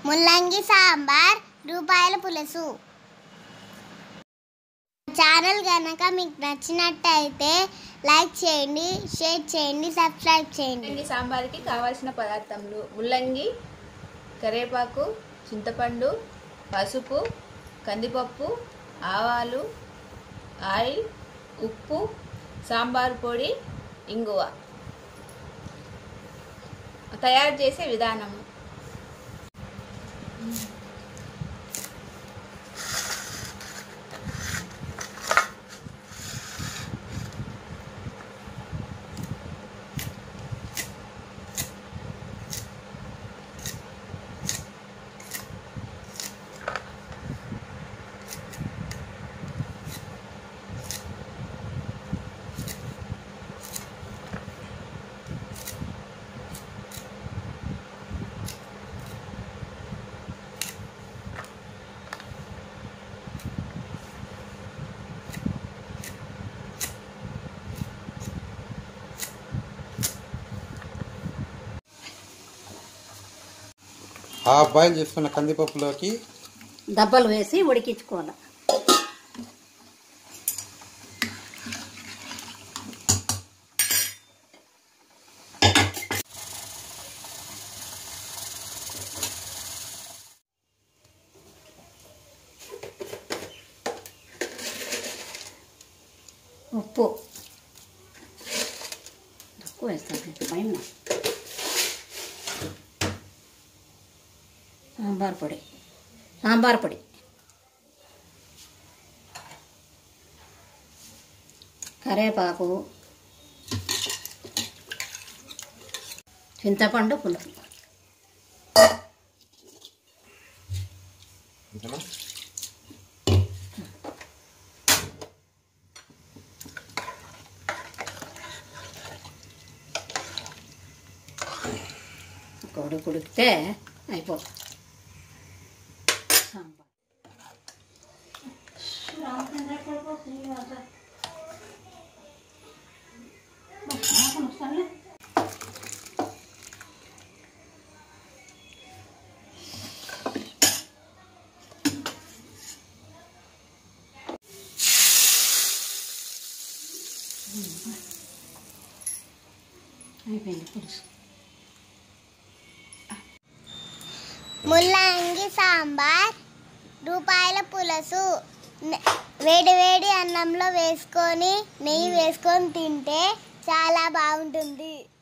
ముల్లంగి సాంబార్ రూపాయల పులుసు ఛానల్ కనుక మీకు నచ్చినట్టయితే లైక్ చేయండి షేర్ చేయండి సబ్స్క్రైబ్ చేయండి ముల్లంగి సాంబార్కి కావాల్సిన పదార్థములు ముల్లంగి కరివేపాకు చింతపండు పసుపు కందిపప్పు ఆవాలు ఆయిల్ ఉప్పు సాంబార్ పొడి ఇంగువ తయారు చేసే విధానము హాఫ్ బాయిల్ చేసుకున్న కందిపప్పులోకి దబ్బలు వేసి ఉడికించుకోవాలి ఉప్పు తక్కువ వేస్తాను పైన సాంబార్ పొడి సాంబార్ పొడి కరేపాకు చింతపండు పులుపు అంతేనా? కొడు కుడికితే అయిపో సాంబార్ అయిపోయింది పులుసు ముల్లంగి సాంబార్ రూపాయల పులుసు నె- వేడి వేడి అన్నంలో వేసుకొని నెయ్యి వేసుకొని తింటే చాలా బాగుంటుంది